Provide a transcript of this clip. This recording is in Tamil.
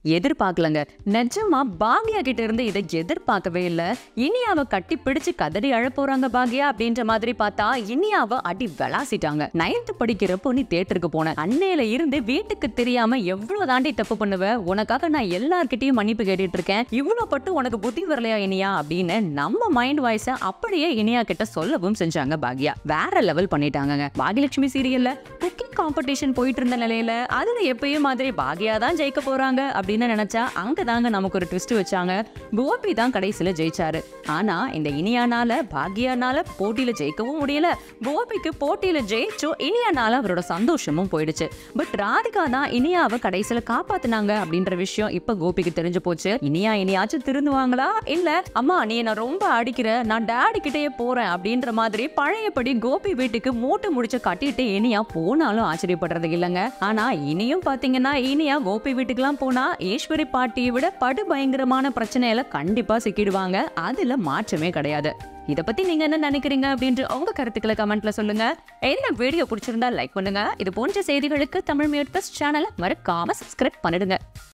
எதிர்பார்க்கலங்க நிஜமா பாக்யா கிட்ட இருந்து இதை எதிர்பார்க்கவே இல்ல இனியாவை கட்டி பிடிச்சு கதறி அழ போறாங்க பாக்யா அப்படின்ற மாதிரி பார்த்தா இனியாவை அடி விளாசிட்டாங்க நைன்த் படிக்கிறப்போ நீ தேட்டருக்கு போன அன்னையில இருந்து வீட்டுக்கு தெரியாம எவ்வளவு தாண்டி தப்பு பண்ணுவ உனக்காக நான் எல்லார்கிட்டயும் மன்னிப்பு கேட்டுட்டு இருக்கேன் இவ்வளவு பட்டு உனக்கு புத்தி வரலையா இனியா அப்படின்னு நம்ம மைண்ட் வாய்ஸ அப்படியே இனியா கிட்ட சொல்லவும் செஞ்சாங்க பாக்யா வேற லெவல் பண்ணிட்டாங்கங்க பாகியலட்சுமி சீரியல்ல குக்கிங் காம்படிஷன் போயிட்டு இருந்த நிலையில அதுல எப்பயும் மாதிரி பாக்யா தான் ஜெயிக்க போறாங்க அப்படின்னு நினைச்சா அங்க தாங்க நமக்கு ஒரு ட்விஸ்ட் வச்சாங்க கோபி தான் கடைசியில ஜெயிச்சாரு ஆனா இந்த இனியானால பாக்யானால போட்டியில ஜெயிக்கவும் முடியல கோபிக்கு போட்டியில ஜெயிச்சோ இனியானால அவரோட சந்தோஷமும் போயிடுச்சு பட் ராதிகா தான் இனியாவை கடைசியில காப்பாத்துனாங்க அப்படின்ற விஷயம் இப்ப கோபிக்கு தெரிஞ்சு போச்சு இனியா இனியாச்சும் திருந்துவாங்களா இல்ல அம்மா நீ என்ன ரொம்ப அடிக்கிற நான் டேடி கிட்டயே போறேன் அப்படின்ற மாதிரி பழையபடி கோபி வீட்டுக்கு மூட்டை முடிச்சு கட்டிட்டு இனியா போனாலும் ஆச்சரியப்படுறது இல்லைங்க ஆனா இனியும் பாத்தீங்கன்னா இனியா கோபி வீட்டுக்கெல்லாம் போனா ஈஸ்வரி பாட்டியை விட படு பயங்கரமான பிரச்சனையில கண்டிப்பா சிக்கிடுவாங்க அதுல மாற்றமே கிடையாது இத பத்தி நீங்க என்ன நினைக்கிறீங்க அப்படின்ற உங்க கருத்துக்களை கமெண்ட்ல சொல்லுங்க இந்த வீடியோ பிடிச்சிருந்தா லைக் பண்ணுங்க இது போன்ற செய்திகளுக்கு தமிழ் மியூட் பிளஸ் சேனலை மறக்காம சப்ஸ்கிரைப் பண்ணிடுங்க